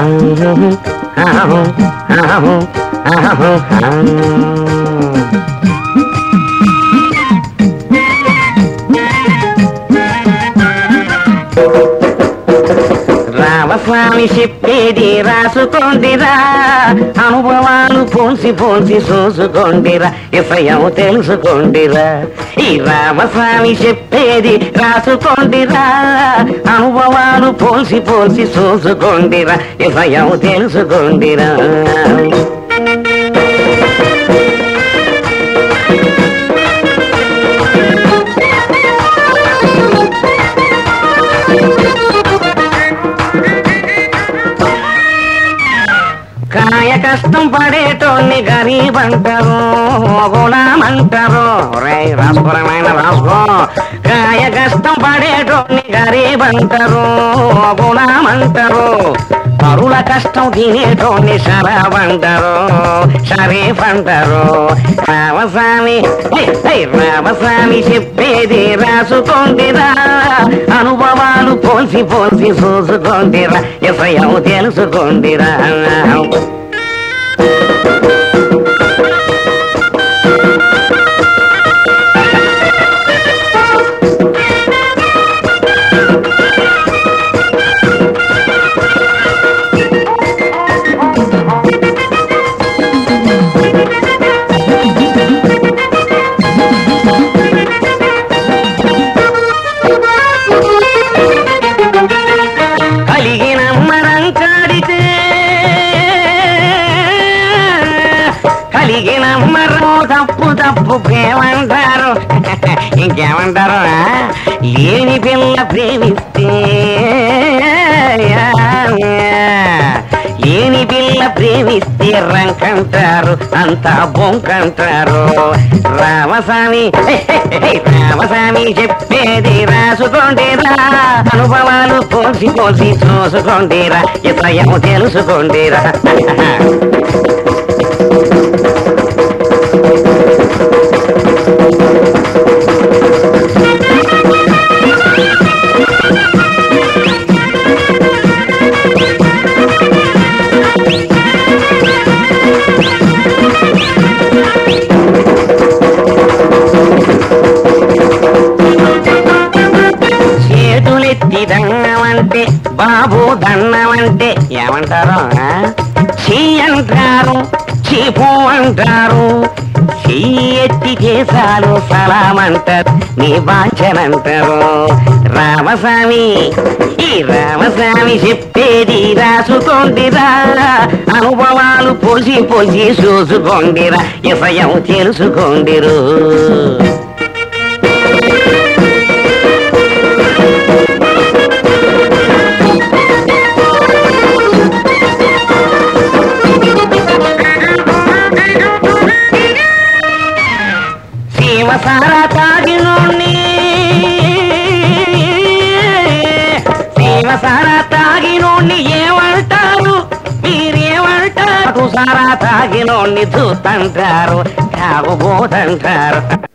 రామస్వామి చెప్పేది రాసుకోండిరా అనుభవాలు పోల్చి పోల్చి చూసుకోండిరా ఇసయం తెలుసుకోండిరా ఈ రామస్వామి చెప్పేది రాసుకోండిరా అనుభవాలు పోల్చి పోల్చి చూసుకోండిరా ఇసయం తెలుసుకోండిరా కాయ కష్టం పడేటోన్ని గరీబ్ అంటారు గులామంటారు రే రాసుకురమైన రాసుకో కాయ కష్టం పడేటోన్ని గరీబ్ అంటారు గులామంటారు పరుల కష్టం తినేటోన్ని షరాబ్ అంటారు షరీఫ్ అంటారు రామస్వామి హే, హే, రామస్వామి చెప్పేది రాసుకోండిరా అనుభవాలు పోల్చి పోల్చి చూసుకోండిరా ఎసయం తెలుసుకోండిరా కలిగిన మరం కాడితే కలిగిన మరం తప్పు తప్పు ఏమంటారు ఇంకేమంటారు ఆ? లేని పిల్ల ప్రేమిస్తే లేని పిల్ల ప్రేమిస్తే రంకంటారు అంతా బొంకంటారు రామస్వామి హే, హే, హే, రామస్వామి చెప్పేది రాసుకోండిరా అనుభవాలు పోల్చి పోల్చి చూసుకోండిరా ఇతయం తెలుసుకోండిరా చేతులెత్తి దండమంటే బాబు దండమంటే ఏమంటారు ఆ? చీ అంటారు చీపు అంటారు చెయ్యి ఎత్తి చేసాలు సలామంటారు నీ బాంచనంటారు రామస్వామి ఈ రామస్వామి చెప్పేది రాసుకోండిరా అనుభవాలు పోసి పోసి చూసుకోండిరా ఇసయం తెలుసుకోండిరు సీమసార తాగినోణ్ణి సీమసార తాగినోణ్ణి ఏమంటారు మీరేమంటారు సారా తాగినోణ్ణి చూతంటారు తాగుబోతంటారు